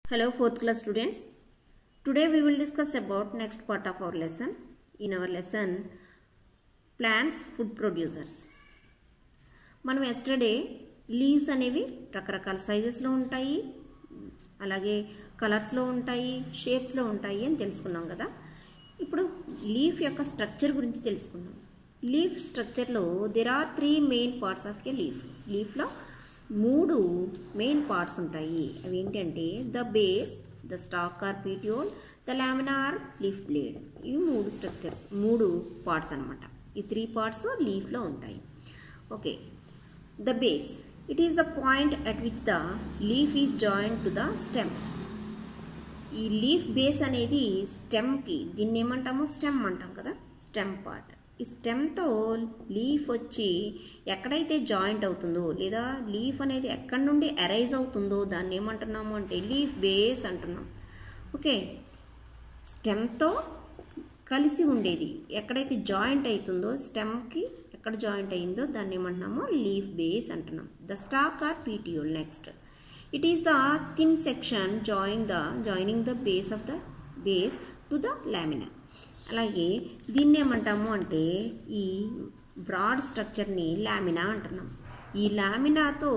Hello fourth class students. Today we will discuss about next part of our lesson. In our lesson plants food producers. మనం yesterday leaves అనేవి రకరకాల సైజెస్లో ఉంటాయి అలాగే కలర్స్లో ఉంటాయి షేప్స్లో ఉంటాయి అని తెలుసుకున్నాం కదా ఇప్పుడు లీఫ్ యొక్క స్ట్రక్చర్ గురించి తెలుసుకున్నాం లీఫ్ స్ట్రక్చర్లో there are three main parts of a leaf లీఫ్లో మూడు మెయిన్ పార్ట్స్ ఉంటాయి అవి ఏంటంటే the base the stalk or petiole the lamina leaf blade ఇవి మూడు స్ట్రక్చర్స్ మూడు పార్ట్స్ అనమాట ఈ త్రీ పార్ట్స్ లీఫ్లో ఉంటాయి okay the base it is the point at which the leaf is joint to the stem ఈ లీఫ్ బేస్ అనేది స్టెమ్కి దీన్ని ఏమంటామో స్టెమ్ అంటాం కదా స్టెమ్ పార్ట్ ఈ స్టెమ్తో లీఫ్ వచ్చి ఎక్కడైతే జాయింట్ అవుతుందో లేదా లీఫ్ అనేది ఎక్కడి నుండి అరైజ్ అవుతుందో దాన్ని ఏమంటున్నాము అంటే లీఫ్ బేస్ అంటున్నాం ఓకే స్టెమ్తో కలిసి ఉండేది ఎక్కడైతే జాయింట్ అవుతుందో స్టెమ్కి ఎక్కడ జాయింట్ అయిందో దాన్ని ఏమంటున్నామో లీఫ్ బేస్ అంటున్నాం the stalk or petiole next it is the thin section join the joining the base of the base to the lamina అలాగే దీన్ని ఏమంటాము అంటే ఈ బ్రాడ్ స్ట్రక్చర్ని లామినా అంటున్నాం ఈ లామినాతో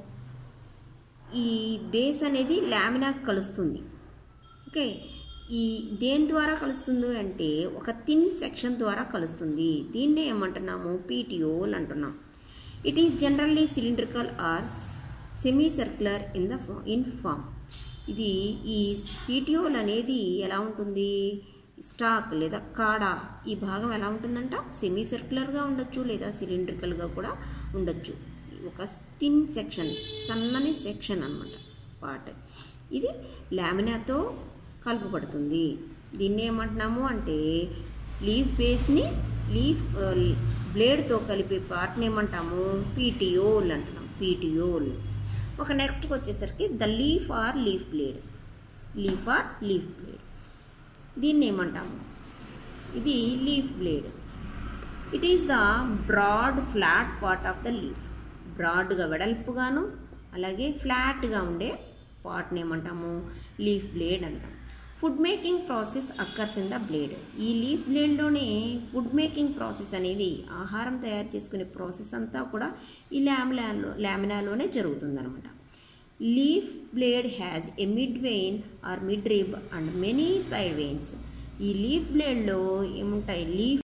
ఈ బేస్ అనేది లామినాకి కలుస్తుంది ఓకే ఈ దేని ద్వారా కలుస్తుంది అంటే ఒక థిన్ సెక్షన్ ద్వారా కలుస్తుంది దీన్నే ఏమంటున్నాము పీటియోల్ అంటున్నాం it is generally cylindrical or semi circular in the in form ఇది ఈ పీటియోల్ అనేది ఎలా ఉంటుంది స్టాక్ లేదా కాడ ఈ భాగం ఎలా ఉంటుందంట సెమీ సర్క్యులర్గా ఉండొచ్చు లేదా సిలిండ్రికల్గా కూడా ఉండొచ్చు ఒక థిన్ సెక్షన్ సన్నని సెక్షన్ అనమాట పార్ట్ ఇది లామినాతో కలుపబడుతుంది దీన్ని ఏమంటున్నాము అంటే లీఫ్ బేస్ని లీఫ్ బ్లేడ్తో కలిపే పార్ట్ని ఏమంటాము పీటియోల్ అంటున్నాం పీటియోల్ ఒక నెక్స్ట్కి వచ్చేసరికి the leaf or leaf blade leaf or leaf blade దీన్ని ఏమంటాము ఇది leaf blade it is the broad flat part of the leaf బ్రాడ్గా వెడల్పుగాను అలాగే ఫ్లాట్గా ఉండే పార్ట్ని ఏమంటాము లీఫ్ బ్లేడ్ అంటాం food making process occurs in the blade ఈ లీఫ్ బ్లేడ్లోనే ఫుడ్ మేకింగ్ ప్రాసెస్ అనేది ఆహారం తయారు చేసుకునే ప్రాసెస్ అంతా కూడా ఈ లామినాలో లామినాలోనే జరుగుతుందన్నమాట leaf blade has a mid vein or mid rib and many side veins ఈ లీఫ్ బ్లేడ్లో ఏముంటాయి లీఫ్